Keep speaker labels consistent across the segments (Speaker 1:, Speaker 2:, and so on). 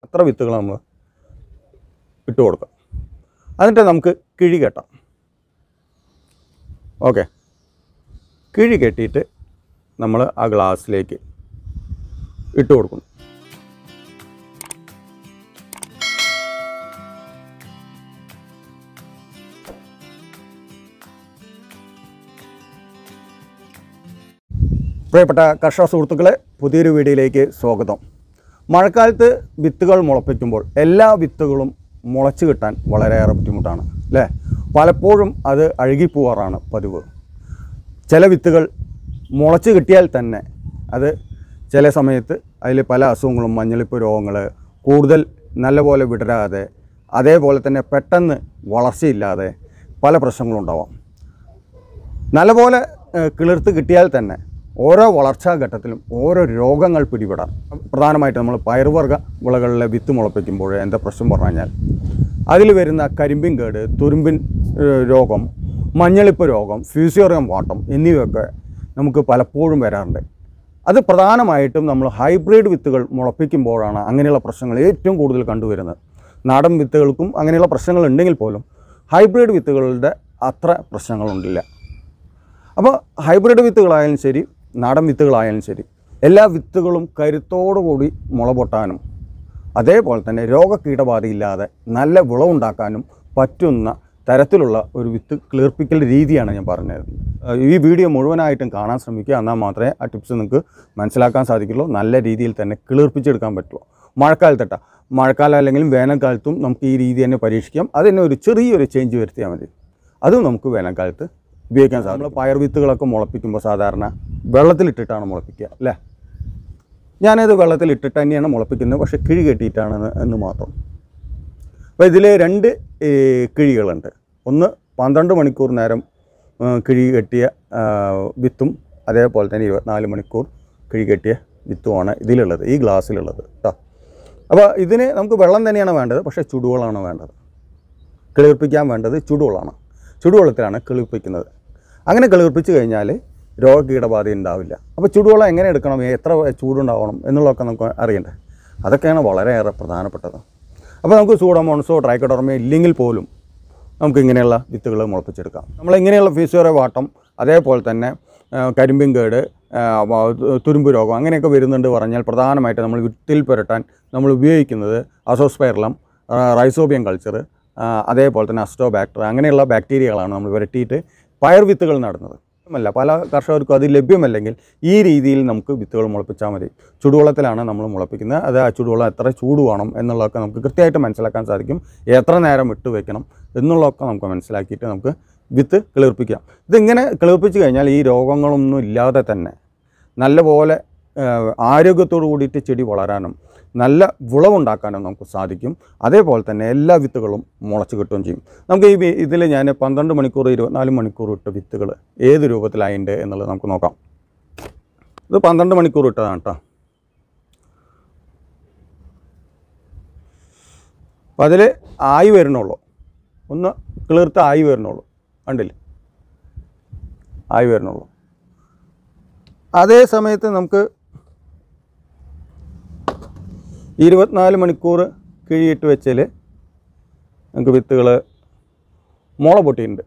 Speaker 1: അത്ര വിത്തുകൾ നമ്മൾ ഇട്ട് കൊടുക്കാം എന്നിട്ട് നമുക്ക് കിഴി കെട്ടാം ഓക്കെ കിഴി കെട്ടിയിട്ട് നമ്മൾ ആ ഗ്ലാസ്സിലേക്ക് ഇട്ട് കൊടുക്കുന്നു പ്രിയപ്പെട്ട കർഷക സുഹൃത്തുക്കളെ പുതിയൊരു വീഡിയോയിലേക്ക് സ്വാഗതം മഴക്കാലത്ത് വിത്തുകൾ മുളപ്പിക്കുമ്പോൾ എല്ലാ വിത്തുകളും മുളച്ച് കിട്ടാൻ വളരെയേറെ ബുദ്ധിമുട്ടാണ് അല്ലേ പലപ്പോഴും അത് അഴുകിപ്പോവാറാണ് പതിവ് ചില വിത്തുകൾ മുളച്ച് കിട്ടിയാൽ തന്നെ അത് ചില സമയത്ത് അതിൽ പല അസുഖങ്ങളും മഞ്ഞളിപ്പ് രോഗങ്ങൾ കൂടുതൽ നല്ലപോലെ വിടരാതെ അതേപോലെ തന്നെ പെട്ടെന്ന് വളർച്ചയില്ലാതെ പല പ്രശ്നങ്ങളും ഉണ്ടാവാം നല്ലപോലെ ഏഹ്, കിളിർത്ത് കിട്ടിയാൽ തന്നെ ഓരോ വളർച്ചാ ഘട്ടത്തിലും ഓരോ രോഗങ്ങൾ പിടിപെടാം പ്രധാനമായിട്ട് നമ്മൾ പയറുവർഗ്ഗ വിളകളിലെ വിത്ത് മുളപ്പിക്കുമ്പോൾ എന്താ പ്രശ്നം പറഞ്ഞു കഴിഞ്ഞാൽ അതിൽ വരുന്ന കരിമ്പിൻ കേട് തുരുമ്പിൻ ഏഹ്, രോഗം മഞ്ഞളിപ്പ് രോഗം ഫ്യൂസിയോറിയം വാട്ടം എന്നിവയൊക്കെ നമുക്ക് പലപ്പോഴും വരാറുണ്ട് അത് പ്രധാനമായിട്ടും നമ്മൾ ഹൈബ്രിഡ് വിത്തുകൾ മുളപ്പിക്കുമ്പോഴാണ് അങ്ങനെയുള്ള പ്രശ്നങ്ങൾ ഏറ്റവും കൂടുതൽ കണ്ടുവരുന്നത് നാടൻ വിത്തുകൾക്കും അങ്ങനെയുള്ള പ്രശ്നങ്ങൾ ഉണ്ടെങ്കിൽ പോലും ഹൈബ്രിഡ് വിത്തുകളുടെ അത്ര പ്രശ്നങ്ങളുണ്ടില്ല അപ്പോൾ ഹൈബ്രിഡ് വിത്തുകളായാലും ശരി നാടൻ വിത്തുകളായാലും ശരി എല്ലാ വിത്തുകളും കരുത്തോടുകൂടി മുള പൊട്ടാനും അതേപോലെ തന്നെ രോഗകീടബാധയില്ലാതെ നല്ല വിളവുണ്ടാക്കാനും പറ്റുന്ന തരത്തിലുള്ള ഒരു വിത്ത് കിളിർപ്പിക്കൽ രീതിയാണ് ഞാൻ പറഞ്ഞത് ഈ വീഡിയോ മുഴുവനായിട്ടും കാണാൻ ശ്രമിക്കുക എന്നാൽ മാത്രമേ ആ ടിപ്സ് നിങ്ങൾക്ക് മനസ്സിലാക്കാൻ സാധിക്കുള്ളൂ നല്ല രീതിയിൽ തന്നെ കിളിർപ്പിച്ചെടുക്കാൻ പറ്റുള്ളൂ മഴക്കാലത്തട്ട മഴക്കാലം അല്ലെങ്കിൽ വേനൽക്കാലത്തും നമുക്ക് ഈ രീതി തന്നെ പരീക്ഷിക്കാം അതിന് ഒരു ചെറിയൊരു ചേഞ്ച് വരുത്തിയാൽ മതി അതും നമുക്ക് വേനൽക്കാലത്ത് ഉപയോഗിക്കാൻ സാധിക്കും നമ്മൾ പയർ വിത്തുകളൊക്കെ മുളപ്പിക്കുമ്പോൾ സാധാരണ വെള്ളത്തിലിട്ടിട്ടാണ് മുളപ്പിക്കുക അല്ലേ ഞാനത് വെള്ളത്തിലിട്ടിട്ട് തന്നെയാണ് മുളപ്പിക്കുന്നത് പക്ഷേ കിഴി കെട്ടിയിട്ടാണ് എന്ന് എന്ന് മാത്രം അപ്പോൾ ഇതിൽ രണ്ട് ഏ, കിഴികളുണ്ട് ഒന്ന് പന്ത്രണ്ട് മണിക്കൂർ നേരം ആ, കിഴി കെട്ടിയ ആ, വിത്തും അതേപോലെ തന്നെ ഇരുപത്തിനാല് മണിക്കൂർ കിഴി കെട്ടിയ വിത്തുമാണ് ഇതിലുള്ളത് ഈ ഗ്ലാസ്സിലുള്ളത് കേട്ടോ അപ്പോൾ ഇതിന് നമുക്ക് വെള്ളം തന്നെയാണ് വേണ്ടത് പക്ഷേ ചുടുവെള്ളമാണ് വേണ്ടത് കിളിർപ്പിക്കാൻ വേണ്ടത് ചുടുവെള്ളമാണ് ചുടുവെള്ളത്തിലാണ് കിളിർപ്പിക്കുന്നത് അങ്ങനെ കിളിർപ്പിച്ച് കഴിഞ്ഞാൽ രോഗകീടബാധ ഉണ്ടാവില്ല അപ്പോൾ ചുടുവെള്ളം എങ്ങനെ എടുക്കണം എത്ര ചൂടുണ്ടാവണം എന്നുള്ളതൊക്കെ നമുക്ക് അറിയണ്ടേ അതൊക്കെയാണ് വളരെയേറെ പ്രധാനപ്പെട്ടത് അപ്പോൾ നമുക്ക് സൂഡോമോൺസോ ട്രൈക്കോഡോർമയോ ഇല്ലെങ്കിൽ പോലും നമുക്ക് ഇങ്ങനെയുള്ള വിത്തുകൾ മുളപ്പിച്ചെടുക്കാം നമ്മൾ ഇങ്ങനെയുള്ള ഫീസിയോറെ വാട്ടം അതേപോലെ തന്നെ ആ, കരിമ്പിൻ കേട് ആ, വ- തുരുമ്പ് രോഗം അങ്ങനെയൊക്കെ വരുന്നുണ്ട് പറഞ്ഞാൽ പ്രധാനമായിട്ട് നമ്മൾ വിത്തിൽ പുരട്ടാൻ നമ്മൾ ഉപയോഗിക്കുന്നത് അസോസ്പൈറലം റൈസോബിയം കൾച്ചർ അതേപോലെ തന്നെ അസ്റ്റോബാക്ടർ അങ്ങനെയുള്ള ബാക്ടീരിയകളാണ് നമ്മൾ പുരട്ടിയിട്ട് പയർ വിത്തുകൾ നടുന്നത് അല്ല പല കർഷകർക്കും അത് ലഭ്യമല്ലെങ്കിൽ ഈ രീതിയിൽ നമുക്ക് വിത്തുകൾ മുളപ്പിച്ചാൽ മതി ചുടുവെള്ളത്തിലാണ് നമ്മൾ മുളപ്പിക്കുന്നത് അത് ആ ചുടുവെള്ളം എത്ര ചൂട് വേണം എന്നുള്ളതൊക്കെ നമുക്ക് കൃത്യമായിട്ട് മനസ്സിലാക്കാൻ സാധിക്കും എത്ര നേരം ഇട്ട് വെക്കണം എന്നുള്ളതൊക്കെ നമുക്ക് മനസ്സിലാക്കിയിട്ട് നമുക്ക് വിത്ത് കിളിർപ്പിക്കാം ഇതിങ്ങനെ കിളിർപ്പിച്ച് കഴിഞ്ഞാൽ ഈ രോഗങ്ങളൊന്നും ഇല്ലാതെ തന്നെ നല്ലപോലെ ഏഹ്, ആരോഗ്യത്തോടു കൂടിയിട്ട് ചെടി വളരാനും നല്ല വിളവുണ്ടാക്കാനും നമുക്ക് സാധിക്കും അതേപോലെ തന്നെ എല്ലാ വിത്തുകളും മുളച്ച് കിട്ടുകയും ചെയ്യും നമുക്ക് ഈ ഇതിൽ ഞാൻ പന്ത്രണ്ട് മണിക്കൂർ ഇരുപത്തിനാല് മണിക്കൂർ ഇട്ട വിത്തുകൾ ഏത് രൂപത്തിലായിട്ടുണ്ട് എന്നുള്ളത് നമുക്ക് നോക്കാം ഇത് പന്ത്രണ്ട് മണിക്കൂർ ഇട്ടതാണ് കേട്ടോ അപ്പം അതിൽ ആയി വരണുള്ളൂ ഒന്ന് കിളിർത്ത് ആയി വരണുള്ളൂ കണ്ടില്ലേ ആയി വരണുള്ളൂ അതേ സമയത്ത് നമുക്ക് ഇരുപത്തിനാല് മണിക്കൂർ കിഴിയിട്ട് വെച്ചാൽ നമുക്ക് വിത്തുകൾ മുള പൊട്ടിയിട്ടുണ്ട്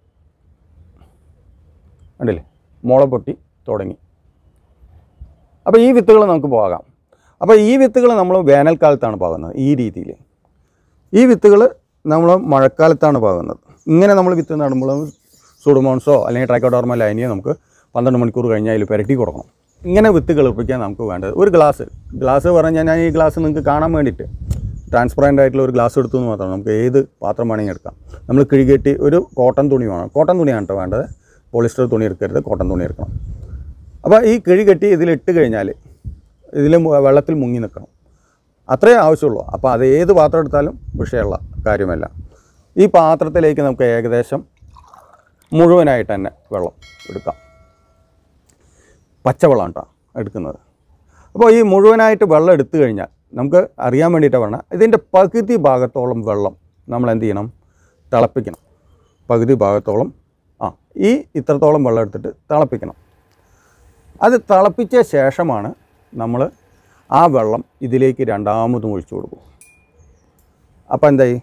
Speaker 1: കണ്ടില്ലേ മുള പൊട്ടി തുടങ്ങി അപ്പോൾ ഈ വിത്തുകൾ നമുക്ക് പോകാം അപ്പോൾ ഈ വിത്തുകൾ നമ്മൾ വേനൽക്കാലത്താണ് പാകുന്നത് ഈ രീതിയിൽ ഈ വിത്തുകൾ നമ്മൾ മഴക്കാലത്താണ് പാകുന്നത് ഇങ്ങനെ നമ്മൾ വിത്ത് നടുമ്പോൾ സൂഡോമോൺസോ അല്ലെങ്കിൽ ട്രൈക്കോഡോർമ ലൈനിയോ നമുക്ക് പന്ത്രണ്ട് മണിക്കൂർ കഴിഞ്ഞാൽ അതിൽ പുരട്ടി കൊടുക്കണം ഇങ്ങനെ വിത്ത് കിളിർപ്പിക്കാൻ നമുക്ക് വേണ്ടത് ഒരു ഗ്ലാസ് ഗ്ലാസ് പറഞ്ഞാൽ ഞാൻ ഈ ഗ്ലാസ് നിങ്ങൾക്ക് കാണാൻ വേണ്ടിയിട്ട് ട്രാൻസ്പെറൻ്റ് ആയിട്ടുള്ള ഒരു ഗ്ലാസ് എടുത്തു എന്ന് മാത്രം നമുക്ക് ഏത് പാത്രം വേണമെങ്കിൽ എടുക്കാം നമ്മൾ കിഴികെട്ടി ഒരു കോട്ടൺ തുണി വേണം കോട്ടൺ തുണിയാണ് കേട്ടോ വേണ്ടത് പോളിസ്റ്റർ തുണി എടുക്കരുത് കോട്ടൺ തുണി എടുക്കണം അപ്പോൾ ഈ കിഴി കെട്ടി ഇതിലിട്ട് കഴിഞ്ഞാൽ ഇതിൽ മു- വെള്ളത്തിൽ മുങ്ങി നിൽക്കണം അത്രേ ആവശ്യമുള്ളൂ അപ്പോൾ അത് ഏത് പാത്രം എടുത്താലും വിഷയമുള്ള കാര്യമല്ല ഈ പാത്രത്തിലേക്ക് നമുക്ക് ഏകദേശം മുഴുവനായിട്ട് തന്നെ വെള്ളം എടുക്കാം പച്ചവെള്ളം കേട്ടോ എടുക്കുന്നത് അപ്പോൾ ഈ മുഴുവനായിട്ട് വെള്ളം എടുത്തു കഴിഞ്ഞാൽ നമുക്ക് അറിയാൻ വേണ്ടിയിട്ട് പറഞ്ഞാൽ ഇതിൻ്റെ പകുതി ഭാഗത്തോളം വെള്ളം നമ്മൾ എന്ത് ചെയ്യണം തിളപ്പിക്കണം പകുതി ഭാഗത്തോളം ആ ഈ ഇത്രത്തോളം വെള്ളം എടുത്തിട്ട് തിളപ്പിക്കണം അത് തിളപ്പിച്ച ശേഷമാണ് നമ്മൾ ആ വെള്ളം ഇതിലേക്ക് രണ്ടാമതും ഒഴിച്ചു കൊടുക്കും അപ്പോൾ എന്തായി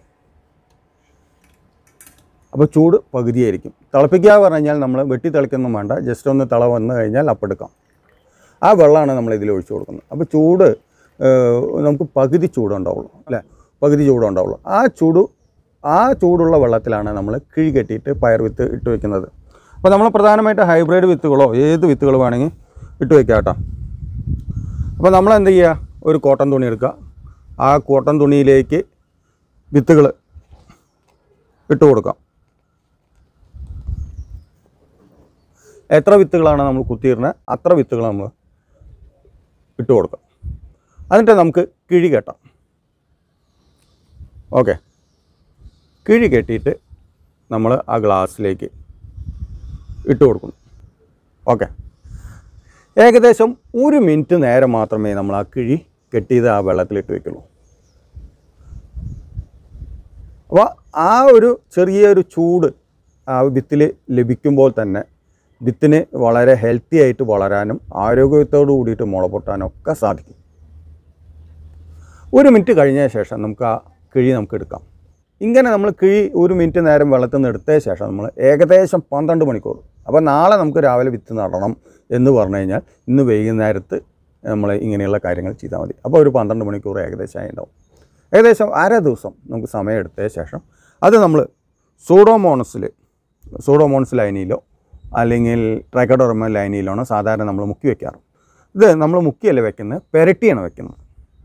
Speaker 1: അപ്പോൾ ചൂട് പകുതിയായിരിക്കും തിളപ്പിക്കുക പറഞ്ഞു കഴിഞ്ഞാൽ നമ്മൾ വെട്ടി തിളയ്ക്കൊന്നും വേണ്ട ജസ്റ്റ് ഒന്ന് തിള വന്നു കഴിഞ്ഞാൽ അപ്പെടുക്കാം ആ വെള്ളമാണ് നമ്മൾ ഇതിൽ ഒഴിച്ചു കൊടുക്കുന്നത് അപ്പോൾ ചൂട് ഏഹ്, നമുക്ക് പകുതി ചൂടുണ്ടാവുള്ളൂ അല്ലേ പകുതി ചൂടുണ്ടാവുള്ളൂ ആ ചൂട് ആ ചൂടുള്ള വെള്ളത്തിലാണ് നമ്മൾ കിഴി കെട്ടിയിട്ട് പയർ വിത്ത് ഇട്ട് വെക്കുന്നത് അപ്പോൾ നമ്മൾ പ്രധാനമായിട്ട് ഹൈബ്രിഡ് വിത്തുകളോ ഏത് വിത്തുകൾ വേണമെങ്കിൽ ഇട്ട് വെക്കാം കേട്ടോ അപ്പോൾ നമ്മൾ എന്ത് ചെയ്യുക ഒരു കോട്ടൺ തുണി എടുക്കുക ആ കോട്ടൺ തുണിയിലേക്ക് വിത്തുകൾ ഇട്ട് കൊടുക്കാം എത്ര വിത്തുകളാണ് നമ്മൾ കുത്തിയിടുന്നത് അത്ര വിത്തുകൾ നമ്മൾ ഇട്ട് കൊടുക്കാം എന്നിട്ട് നമുക്ക് കിഴി കെട്ടാം ഓക്കെ കിഴി കെട്ടിയിട്ട് നമ്മൾ ആ ഗ്ലാസ്സിലേക്ക് ഇട്ട് കൊടുക്കുന്നു ഓക്കെ ഏകദേശം ഒരു മിനിറ്റ് നേരം മാത്രമേ നമ്മൾ ആ കിഴി കെട്ടിയത് ആ വെള്ളത്തിലിട്ട് വെക്കുള്ളൂ അപ്പോൾ ആ ഒരു ചെറിയൊരു ചൂട് ആ വിത്തിൽ ലഭിക്കുമ്പോൾ തന്നെ വിത്തിന് വളരെ ഹെൽത്തി ആയിട്ട് വളരാനും ആരോഗ്യത്തോടു കൂടിയിട്ട് മുള പൊട്ടാനും ഒക്കെ സാധിക്കും ഒരു മിനിറ്റ് കഴിഞ്ഞ ശേഷം നമുക്ക് ആ കിഴി നമുക്ക് എടുക്കാം ഇങ്ങനെ നമ്മൾ കിഴി ഒരു മിനിറ്റ് നേരം വെള്ളത്തിൽ നിന്ന് എടുത്ത ശേഷം നമ്മൾ ഏകദേശം പന്ത്രണ്ട് മണിക്കൂർ അപ്പോൾ നാളെ നമുക്ക് രാവിലെ വിത്ത് നടണം എന്ന് പറഞ്ഞു കഴിഞ്ഞാൽ ഇന്ന് വൈകുന്നേരത്ത് നമ്മൾ ഇങ്ങനെയുള്ള കാര്യങ്ങൾ ചെയ്താൽ മതി അപ്പോൾ ഒരു പന്ത്രണ്ട് മണിക്കൂർ ഏകദേശം ആയി ഉണ്ടാവും ഏകദേശം അര ദിവസം നമുക്ക് സമയം എടുത്ത ശേഷം അത് നമ്മൾ സൂഡോമോണസിൽ സൂഡോമോണസ് ലൈനിയിലോ അല്ലെങ്കിൽ ട്രൈക്കഡോർമ ലൈനിയിലാണോ സാധാരണ നമ്മൾ മുക്കി വെക്കാറ് ഇത് നമ്മൾ മുക്കിയല്ല വെക്കുന്നത് പെരട്ടിയാണ് വെക്കുന്നത്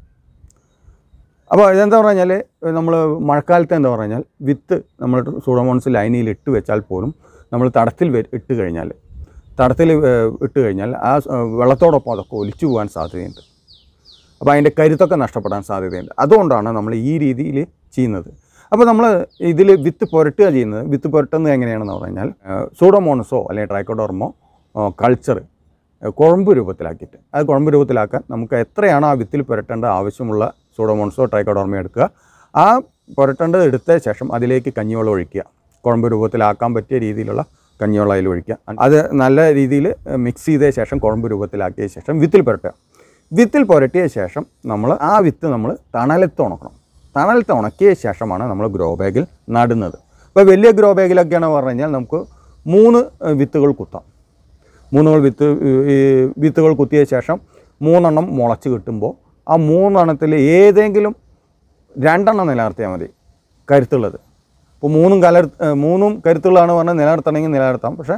Speaker 1: അപ്പോൾ ഇതെന്താ പറഞ്ഞാൽ നമ്മൾ മഴക്കാലത്ത് എന്താ പറഞ്ഞാൽ വിത്ത് നമ്മൾ സൂഡോമോൺസ് ലൈനിയിൽ ഇട്ട് വെച്ചാൽ പോലും നമ്മൾ തടത്തിൽ വെ- ഇട്ട് കഴിഞ്ഞാൽ തടത്തിൽ ഏഹ്, ഇട്ട് കഴിഞ്ഞാൽ ആ സ്- ഏഹ്, വെള്ളത്തോടൊപ്പം അതൊക്കെ ഒലിച്ചു പോകാൻ സാധ്യതയുണ്ട് അപ്പോൾ അതിൻ്റെ കരുത്തൊക്കെ നഷ്ടപ്പെടാൻ സാധ്യതയുണ്ട് അതുകൊണ്ടാണ് നമ്മൾ ഈ രീതിയിൽ ചെയ്യുന്നത് അപ്പോൾ നമ്മൾ ഇതിൽ വിത്ത് പുരട്ടുക ചെയ്യുന്നത് വിത്ത് പുരട്ടുന്നത് എങ്ങനെയാണെന്ന് പറഞ്ഞാൽ സൂഡോമോണസോ അല്ലെങ്കിൽ ട്രൈക്കോഡോർമോ കൾച്ചർ കുഴമ്പ് രൂപത്തിലാക്കിയിട്ട് അത് കുഴമ്പ് രൂപത്തിലാക്കാൻ നമുക്ക് എത്രയാണോ ആ വിത്തിൽ പുരട്ടേണ്ട ആവശ്യമുള്ള സൂഡോമോൺസോ ട്രൈക്കോഡോർമോ എടുക്കുക ആ പുരട്ടേണ്ടത് എടുത്ത ശേഷം അതിലേക്ക് കഞ്ഞിവെള്ളം ഒഴിക്കുക കുഴമ്പ് രൂപത്തിലാക്കാൻ പറ്റിയ രീതിയിലുള്ള കഞ്ഞിവെള്ളം അതിൽ ഒഴിക്കുക അത് നല്ല രീതിയിൽ മിക്സ് ചെയ്ത ശേഷം കുഴമ്പ് രൂപത്തിലാക്കിയ ശേഷം വിത്തിൽ പുരട്ടുക വിത്തിൽ പുരട്ടിയ ശേഷം നമ്മൾ ആ വിത്ത് നമ്മൾ തണലത്ത് ഉണക്കണം തണലത്ത് ഉണക്കിയ ശേഷമാണ് നമ്മൾ ഗ്രോ ബാഗിൽ നടുന്നത് ഇപ്പോൾ വലിയ ഗ്രോ ബാഗിലൊക്കെയാണ് പറഞ്ഞു കഴിഞ്ഞാൽ നമുക്ക് മൂന്ന് ഏഹ്, വിത്തുകൾ കുത്താം മൂന്നുകൾ വിത്ത് ഈ വിത്തുകൾ കുത്തിയ ശേഷം മൂന്നെണ്ണം മുളച്ച് കിട്ടുമ്പോൾ ആ മൂന്നെണ്ണത്തിൽ ഏതെങ്കിലും രണ്ടെണ്ണം നിലനിർത്തിയാൽ മതി കരുത്തുള്ളത് ഇപ്പോൾ മൂന്നും കലർ ഏഹ് മൂന്നും കരുത്തുള്ളതാണ് പറഞ്ഞാൽ നിലനിർത്തണമെങ്കിൽ നിലനിർത്താം പക്ഷേ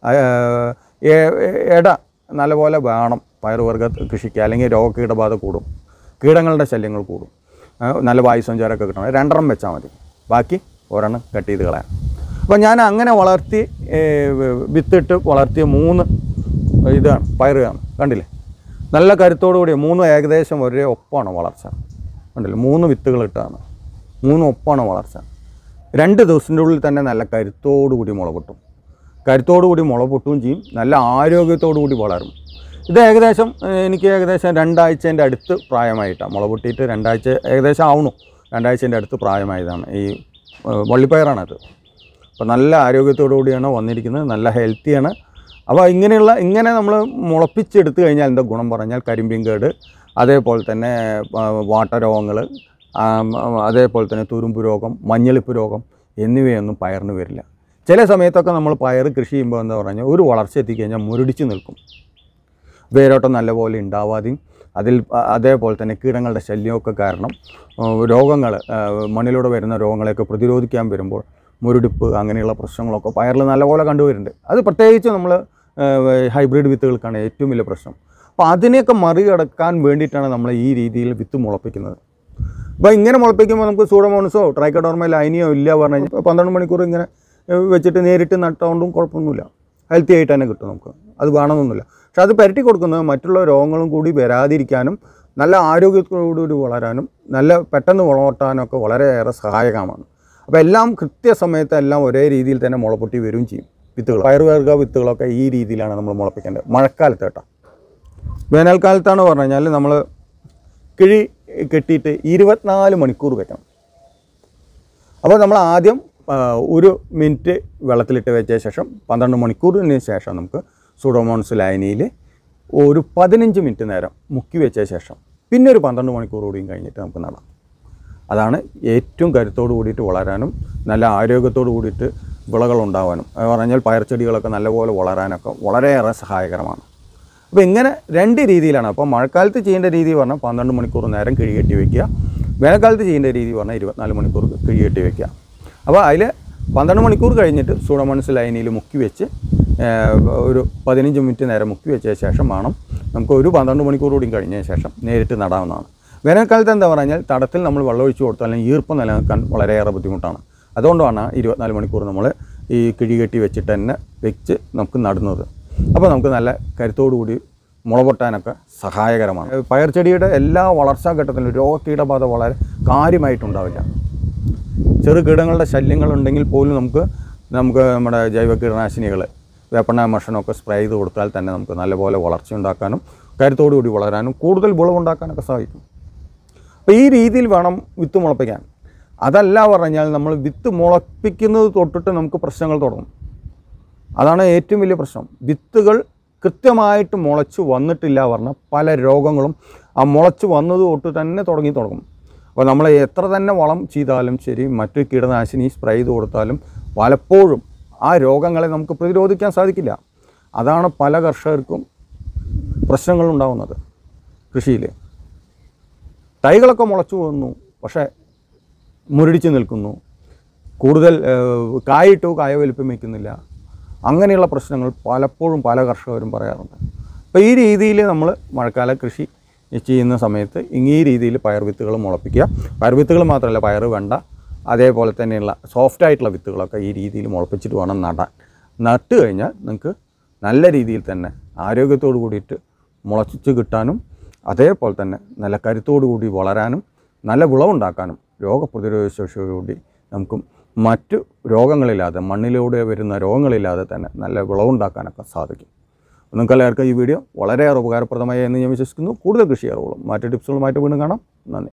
Speaker 1: ഏഹ്, ഏ- ഏ- ഇട നല്ലപോലെ വേണം പയറുവർഗ്ഗ കൃഷിക്ക് അല്ലെങ്കിൽ രോഗകീടബാധ കൂടും കീടങ്ങളുടെ ശല്യങ്ങൾ കൂടും ഏഹ്, നല്ല വായു സഞ്ചാരമൊക്കെ കിട്ടണം രണ്ടെണ്ണം വെച്ചാൽ മതി ബാക്കി ഒരെണ്ണം കട്ട് ചെയ്ത് കളയാം അപ്പോൾ ഞാൻ അങ്ങനെ വളർത്തി ഏഹ്, വിത്തിട്ട് വളർത്തിയ മൂന്ന് ഇതാണ് പയറുകയാണ് കണ്ടില്ലേ നല്ല കരുത്തോടു കൂടി മൂന്നും ഏകദേശം ഒരേ ഒപ്പാണ് വളർച്ച കണ്ടില്ലേ മൂന്ന് വിത്തുകൾ ഇട്ടാണ് മൂന്നും ഒപ്പാണ് വളർച്ച രണ്ട് ദിവസത്തിൻ്റെ ഉള്ളിൽ തന്നെ നല്ല കരുത്തോടു കൂടി മുള പൊട്ടും കരുത്തോടു കൂടി മുള പൊട്ടുകയും ചെയ്യും നല്ല ആരോഗ്യത്തോടു കൂടി വളരും ഇത് ഏകദേശം ഏഹ്, എനിക്ക് ഏകദേശം രണ്ടാഴ്ചേൻ്റെ അടുത്ത് പ്രായമായിട്ടാണ് മുള പൊട്ടിയിട്ട് രണ്ടാഴ്ച ഏകദേശം ആവണു രണ്ടാഴ്ചേൻ്റെ അടുത്ത് പ്രായമായതാണ് ഈ ഏഹ്, വള്ളിപ്പയറാണത് അപ്പോൾ നല്ല ആരോഗ്യത്തോടു കൂടിയാണ് വന്നിരിക്കുന്നത് നല്ല ഹെൽത്തിയാണ് അപ്പോൾ ഇങ്ങനെയുള്ള ഇങ്ങനെ നമ്മൾ മുളപ്പിച്ചെടുത്ത് കഴിഞ്ഞാൽ എന്താ ഗുണം പറഞ്ഞാൽ കരിമ്പിൻ കേട് അതേപോലെ തന്നെ ആ, വാട്ടരോഗങ്ങൾ ആ, അതേപോലെ തന്നെ തുരുമ്പ് രോഗം മഞ്ഞളിപ്പ് രോഗം എന്നിവയൊന്നും പയറിന് വരില്ല ചില സമയത്തൊക്കെ നമ്മൾ പയർ കൃഷി ചെയ്യുമ്പോൾ എന്താ പറഞ്ഞാൽ ഒരു വളർച്ച എത്തിക്കഴിഞ്ഞാൽ മുരടിച്ച് നിൽക്കും വേരോട്ടം നല്ലപോലെ ഉണ്ടാവാതെയും അതിൽ അ- അതേപോലെ തന്നെ കീടങ്ങളുടെ ശല്യമൊക്കെ കാരണം രോഗങ്ങൾ മണ്ണിലൂടെ വരുന്ന രോഗങ്ങളെയൊക്കെ പ്രതിരോധിക്കാൻ വരുമ്പോൾ മുരടിപ്പ് അങ്ങനെയുള്ള പ്രശ്നങ്ങളൊക്കെ പയറിൽ നല്ലപോലെ കണ്ടുവരുന്നുണ്ട് അത് പ്രത്യേകിച്ച് നമ്മൾ ഹൈബ്രിഡ് വിത്തുകൾക്കാണ് ഏറ്റവും വലിയ പ്രശ്നം അപ്പോൾ അതിനെയൊക്കെ മറികടക്കാൻ വേണ്ടിയിട്ടാണ് നമ്മൾ ഈ രീതിയിൽ വിത്ത് മുളപ്പിക്കുന്നത് അപ്പോൾ ഇങ്ങനെ മുളപ്പിക്കുമ്പോൾ നമുക്ക് സൂഡോമോണസോ ട്രൈക്കഡോർമ ലൈനിയോ ഇല്ല പറഞ്ഞു കഴിഞ്ഞാൽ ഇപ്പോൾ പന്ത്രണ്ട് മണിക്കൂർ ഇങ്ങനെ ഏഹ്, വെച്ചിട്ട് നേരിട്ട് നട്ടുകൊണ്ടും കുഴപ്പമൊന്നുമില്ല ഹെൽത്തി ആയിട്ട് തന്നെ കിട്ടും നമുക്ക് അത് വേണമെന്നൊന്നുമില്ല പക്ഷെ അത് പരട്ടി കൊടുക്കുന്നത് മറ്റുള്ള രോഗങ്ങളും കൂടി വരാതിരിക്കാനും നല്ല ആരോഗ്യത്തോടുകൂടി വളരാനും നല്ല പെട്ടെന്ന് വളർത്താനും ഒക്കെ വളരെയേറെ സഹായകമാണ് അപ്പോൾ എല്ലാം കൃത്യസമയത്ത് എല്ലാം ഒരേ രീതിയിൽ തന്നെ മുളപ്പൊട്ടി വരികയും ചെയ്യും വിത്തുകൾ പയറുവർഗ്ഗ വിത്തുകളൊക്കെ ഈ രീതിയിലാണ് നമ്മൾ മുളപ്പിക്കേണ്ടത് മഴക്കാലത്ത് കേട്ടോ വേനൽക്കാലത്താണ് പറഞ്ഞു കഴിഞ്ഞാൽ നമ്മൾ കിഴി കെട്ടിയിട്ട് ഇരുപത്തിനാല് മണിക്കൂർ വെക്കണം അപ്പോൾ നമ്മൾ ആദ്യം ആ, ഒരു മിനിറ്റ് വെള്ളത്തിലിട്ട് വെച്ച ശേഷം പന്ത്രണ്ട് മണിക്കൂറിന് ശേഷം നമുക്ക് സുഡോമോൺസ് ലൈനിയിൽ ഒരു പതിനഞ്ച് മിനിറ്റ് നേരം മുക്കി വെച്ച ശേഷം പിന്നെ ഒരു പന്ത്രണ്ട് മണിക്കൂർ കൂടിയും കഴിഞ്ഞിട്ട് നമുക്ക് നടാം അതാണ് ഏറ്റവും കരുത്തോട് കൂടിയിട്ട് വളരാനും നല്ല ആരോഗ്യത്തോട് കൂടിയിട്ട് വിളകൾ ഉണ്ടാവാനും അത് പറഞ്ഞാൽ പയർച്ചെടികളൊക്കെ നല്ലപോലെ വളരാനൊക്കെ വളരെയേറെ സഹായകരമാണ് അപ്പോൾ ഇങ്ങനെ രണ്ട് രീതിയിലാണ് അപ്പോൾ മഴക്കാലത്ത് ചെയ്യേണ്ട രീതി പറഞ്ഞാൽ പന്ത്രണ്ട് മണിക്കൂർ നേരം കിഴികെട്ടി വയ്ക്കുക വേനൽക്കാലത്ത് ചെയ്യേണ്ട രീതി പറഞ്ഞാൽ ഇരുപത്തിനാല് മണിക്കൂർ കിഴികെട്ടി വയ്ക്കുക അപ്പോൾ അതിൽ പന്ത്രണ്ട് മണിക്കൂർ കഴിഞ്ഞിട്ട് സൂഡമൺസ് ലൈനിൽ മുക്കി വെച്ച് ഏഹ്, ഒരു പതിനഞ്ച് മിനിറ്റ് നേരം മുക്കി വെച്ച ശേഷം വേണം നമുക്ക് ഒരു പന്ത്രണ്ട് മണിക്കൂർ കൂടി കഴിഞ്ഞ ശേഷം നേരിട്ട് നടാവുന്നതാണ് വേനൽക്കാലത്ത് എന്താ പറഞ്ഞാൽ തടത്തിൽ നമ്മൾ വെള്ളമൊഴിച്ച് കൊടുത്താൽ അല്ലെങ്കിൽ ഈർപ്പം നിലനിൽക്കാൻ വളരെയേറെ ബുദ്ധിമുട്ടാണ് അതുകൊണ്ടാണ് ഇരുപത്തിനാല് മണിക്കൂർ നമ്മൾ ഈ കിഴി കെട്ടി വെച്ചിട്ട് തന്നെ വെച്ച് നമുക്ക് നടുന്നത് അപ്പോൾ നമുക്ക് നല്ല കരുത്തോടു കൂടി മുള പൊട്ടാനൊക്കെ സഹായകരമാണ് പയർച്ചെടിയുടെ എല്ലാ വളർച്ചാ ഘട്ടത്തിലും രോഗകീടബാധ വളരെ കാര്യമായിട്ടുണ്ടാവില്ല ചെറു കീടങ്ങളുടെ ശല്യങ്ങളുണ്ടെങ്കിൽ പോലും നമുക്ക് നമുക്ക് നമ്മുടെ ജൈവ കീടനാശിനികൾ വേപ്പണ്ണ മഷനൊക്കെ സ്പ്രേ ചെയ്ത് കൊടുത്താൽ തന്നെ നമുക്ക് നല്ലപോലെ വളർച്ച ഉണ്ടാക്കാനും കരുത്തോടു കൂടി വളരാനും കൂടുതൽ വിളവുണ്ടാക്കാനൊക്കെ സാധിക്കും അപ്പോൾ ഈ രീതിയിൽ വേണം വിത്ത് മുളപ്പിക്കാൻ അതല്ല പറഞ്ഞാൽ നമ്മൾ വിത്ത് മുളപ്പിക്കുന്നത് തൊട്ടിട്ട് നമുക്ക് പ്രശ്നങ്ങൾ തുടങ്ങും അതാണ് ഏറ്റവും വലിയ പ്രശ്നം വിത്തുകൾ കൃത്യമായിട്ട് മുളച്ച് വന്നിട്ടില്ല പറഞ്ഞാൽ പല രോഗങ്ങളും ആ മുളച്ച് വന്നത് തൊട്ട് തന്നെ തുടങ്ങി തുടങ്ങും അപ്പോൾ നമ്മൾ എത്ര തന്നെ വളം ചെയ്താലും ശരി മറ്റു കീടനാശിനി സ്പ്രേ ചെയ്ത് കൊടുത്താലും പലപ്പോഴും ആ രോഗങ്ങളെ നമുക്ക് പ്രതിരോധിക്കാൻ സാധിക്കില്ല അതാണ് പല കർഷകർക്കും പ്രശ്നങ്ങളുണ്ടാവുന്നത് കൃഷിയിൽ തൈകളൊക്കെ മുളച്ചു വന്നു പക്ഷേ മുരടിച്ച് നിൽക്കുന്നു കൂടുതൽ ഏഹ്, കായിട്ടു കായ വലിപ്പം വയ്ക്കുന്നില്ല അങ്ങനെയുള്ള പ്രശ്നങ്ങൾ പലപ്പോഴും പല കർഷകരും പറയാറുണ്ട് അപ്പോൾ ഈ രീതിയിൽ നമ്മൾ മഴക്കാല കൃഷി ചെയ്യുന്ന സമയത്ത് ഈ രീതിയിൽ പയർ വിത്തുകൾ മുളപ്പിക്കുക പയർ വിത്തുകൾ മാത്രമല്ല പയർ വെണ്ട അതേപോലെ തന്നെയുള്ള സോഫ്റ്റ് ആയിട്ടുള്ള വിത്തുകളൊക്കെ ഈ രീതിയിൽ മുളപ്പിച്ചിട്ട് വേണം നടാൻ നട്ട് കഴിഞ്ഞാൽ നിങ്ങൾക്ക് നല്ല രീതിയിൽ തന്നെ ആരോഗ്യത്തോടു കൂടിയിട്ട് മുളച്ച് കിട്ടാനും അതേപോലെ തന്നെ നല്ല കരുത്തോടു കൂടി വളരാനും നല്ല വിളവുണ്ടാക്കാനും രോഗപ്രതിരോധ ശേഷിയോടുകൂടി നമുക്ക് മറ്റു രോഗങ്ങളില്ലാതെ മണ്ണിലൂടെ വരുന്ന രോഗങ്ങളില്ലാതെ തന്നെ നല്ല വിളവുണ്ടാക്കാനൊക്കെ സാധിക്കും നിങ്ങൾക്ക് എല്ലാവർക്കും ഈ വീഡിയോ വളരെയേറെ ഉപകാരപ്രദമായി എന്ന് ഞാൻ വിശ്വസിക്കുന്നു കൂടുതൽ കൃഷി അറിവുകളും മറ്റു ടിപ്സുകളുമായിട്ട് വീണ്ടും കാണാം നന്ദി